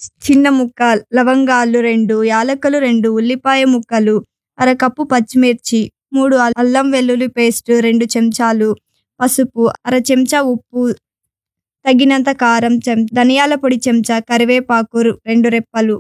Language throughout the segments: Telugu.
చిన్న ముక్క లవంగాలు రెండు యాలక్కలు రెండు ఉల్లిపాయ ముక్కలు అరకప్పు పచ్చిమిర్చి మూడు అల్- అల్లం వెల్లుల్లి పేస్ట్ రెండు చెంచాలు పసుపు అర చెంచా ఉప్పు తగినంత కారం చెం ధనియాల పొడి చెంచా కరివేపాకు రు- రెండు రెప్పలు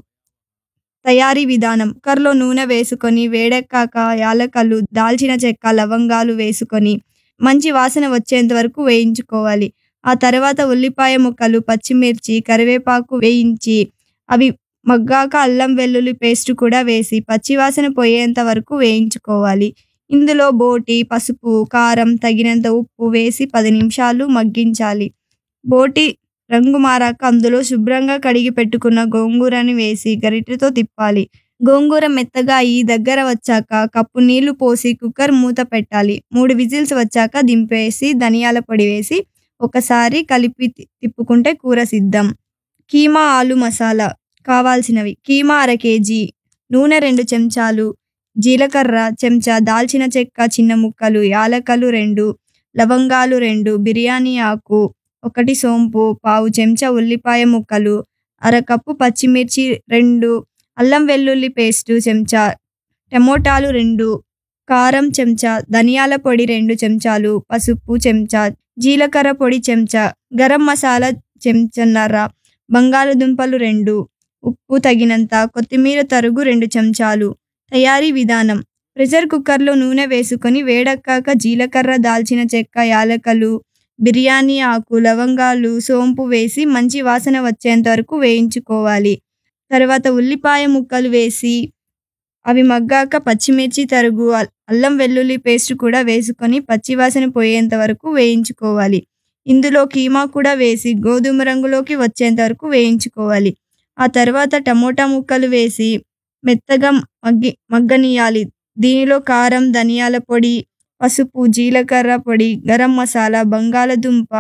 తయారీ విధానం కుక్కర్లో నూనె వేసుకొని వేడెక్కాక యాలకలు దాల్చిన చెక్క లవంగాలు వేసుకొని మంచి వాసన వచ్చేంత వరకు వేయించుకోవాలి ఆ తర్వాత ఉల్లిపాయ ముక్కలు పచ్చిమిర్చి కరివేపాకు వేయించి అవి మగ్గాక అల్లం వెల్లుల్లి పేస్ట్ కూడా వేసి పచ్చివాసన పోయేంత వరకు వేయించుకోవాలి ఇందులో బోటి పసుపు కారం తగినంత ఉప్పు వేసి పది నిమిషాలు మగ్గించాలి బోటి రంగు మారాక అందులో శుభ్రంగా కడిగి పెట్టుకున్న గోంగూరని వేసి గరిటెతో తిప్పాలి గోంగూర మెత్తగా అయి దగ్గర వచ్చాక కప్పు నీళ్లు పోసి కుక్కర్ మూత పెట్టాలి మూడు విజిల్స్ వచ్చాక దింపేసి ధనియాల పొడి వేసి ఒకసారి కలిపి తి- తిప్పుకుంటే కూర సిద్ధం కీమా ఆలు మసాలా కావాల్సినవి కీమా అర కేజీ నూనె రెండు చెంచాలు జీలకర్ర చెంచా దాల్చిన చెక్క చిన్న ముక్కలు యాలకలు రెండు లవంగాలు రెండు బిర్యానీ ఆకు ఒకటి సోంపు పావు చెంచా ఉల్లిపాయ ముక్కలు అరకప్పు పచ్చిమిర్చి రెండు అల్లం వెల్లుల్లి పేస్టు చెంచా టమోటాలు రెండు కారం చెంచా ధనియాల పొడి రెండు చెంచాలు పసుపు చెంచా జీలకర్ర పొడి చెంచా గరం మసాలా చెంచన్నర బంగాళదుంపలు రెండు ఉప్పు తగినంత కొత్తిమీర తరుగు రెండు చెంచాలు తయారీ విధానం ప్రెషర్ కుక్కర్లో నూనె వేసుకొని వేడెక్కాక జీలకర్ర దాల్చిన చెక్క యాలకలు బిర్యానీ ఆకు లవంగాలు సోంపు వేసి మంచి వాసన వచ్చేంత వరకు వేయించుకోవాలి తర్వాత ఉల్లిపాయ ముక్కలు వేసి అవి మగ్గాక పచ్చిమిర్చి తరుగు అల్- అల్లం వెల్లుల్లి పేస్ట్ కూడా వేసుకొని పచ్చివాసన పోయేంత వరకు వేయించుకోవాలి ఇందులో కీమా కూడా వేసి గోధుమ రంగులోకి వచ్చేంత వరకు వేయించుకోవాలి ఆ తర్వాత టమోటా ముక్కలు వేసి మెత్తగా మగ్గి మగ్గనియాలి దీనిలో కారం ధనియాల పొడి పసుపు జీలకర్ర పొడి గరం మసాలా బంగాళదుంప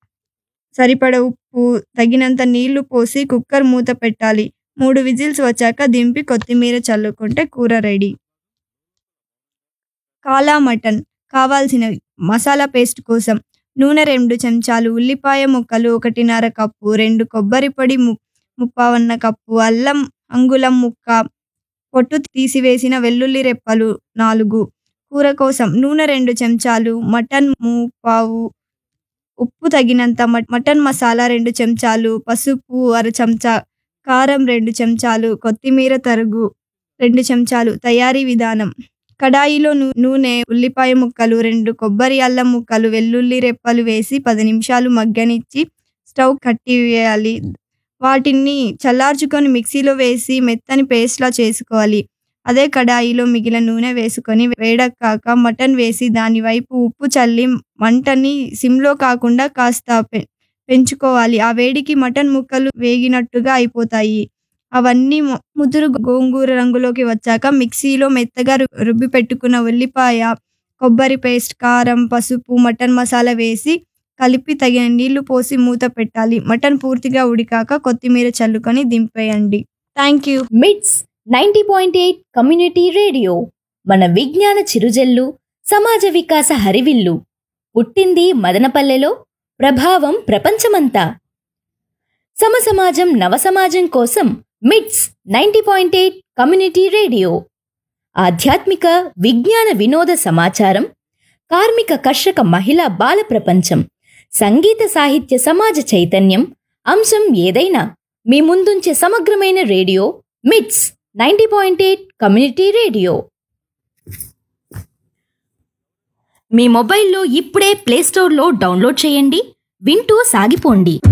సరిపడ ఉప్పు తగినంత నీళ్లు పోసి కుక్కర్ మూత పెట్టాలి మూడు విజిల్స్ వచ్చాక దింపి కొత్తిమీర చల్లుకుంటే కూర రెడీ కాలా మటన్ కావాల్సినవి మసాలా పేస్ట్ కోసం నూనె రెండు చెంచాలు ఉల్లిపాయ ముక్కలు ఒకటిన్నర కప్పు రెండు కొబ్బరి పొడి ము ముప్పావన్న కప్పు అల్లం అంగుళం ముక్క పొట్టు తీసివేసిన వెల్లుల్లి రెప్పలు నాలుగు కూర కోసం నూనె రెండు చెంచాలు మటన్ పావు ఉప్పు తగినంత మట్- మటన్ మసాలా రెండు చెంచాలు పసుపు అర చెంచా కారం రెండు చెంచాలు కొత్తిమీర తరుగు రెండు చెంచాలు తయారీ విధానం కడాయిలో నూ- నూనె ఉల్లిపాయ ముక్కలు రెండు కొబ్బరి అల్లం ముక్కలు వెల్లుల్లి రెప్పలు వేసి పది నిమిషాలు మగ్గనిచ్చి స్టవ్ కట్టివేయాలి వాటిని చల్లార్చుకొని మిక్సీలో వేసి మెత్తని పేస్ట్లా చేసుకోవాలి అదే కడాయిలో మిగిలిన నూనె వేసుకొని వేడెక్కాక మటన్ వేసి దాని వైపు ఉప్పు చల్లి మంటని సిమ్లో కాకుండా కాస్త పె- పెంచుకోవాలి ఆ వేడికి మటన్ ముక్కలు వేగినట్టుగా అయిపోతాయి అవన్నీ ము- ముదురు గోంగూర రంగులోకి వచ్చాక మిక్సీలో మెత్తగా రు- రుబ్బి పెట్టుకున్న ఉల్లిపాయ కొబ్బరి పేస్ట్ కారం పసుపు మటన్ మసాలా వేసి కలిపి తగిన నీళ్లు పోసి మూత పెట్టాలి మటన్ పూర్తిగా ఉడికాక కొత్తిమీర చల్లుకొని దింపేయండి thank you MITS ninety point eight community radio మన విజ్ఞాన చిరుజల్లు సమాజ వికాస హరివిల్లు పుట్టింది మదనపల్లెలో ప్రభావం ప్రపంచమంతా సమసమాజం నవసమాజం కోసం MITS ninety point eight community radio ఆధ్యాత్మిక విజ్ఞాన వినోద సమాచారం కార్మిక కర్షక మహిళా బాల ప్రపంచం సంగీత సాహిత్య సమాజ చైతన్యం అంశం ఏదైనా మీ ముందుంచే సమగ్రమైన radio MITS ninety point eight community radio మీ మొబైల్లో ఇప్పుడే ప్లేస్టోర్లో డౌన్లోడ్ చేయండి వింటూ సాగిపోండి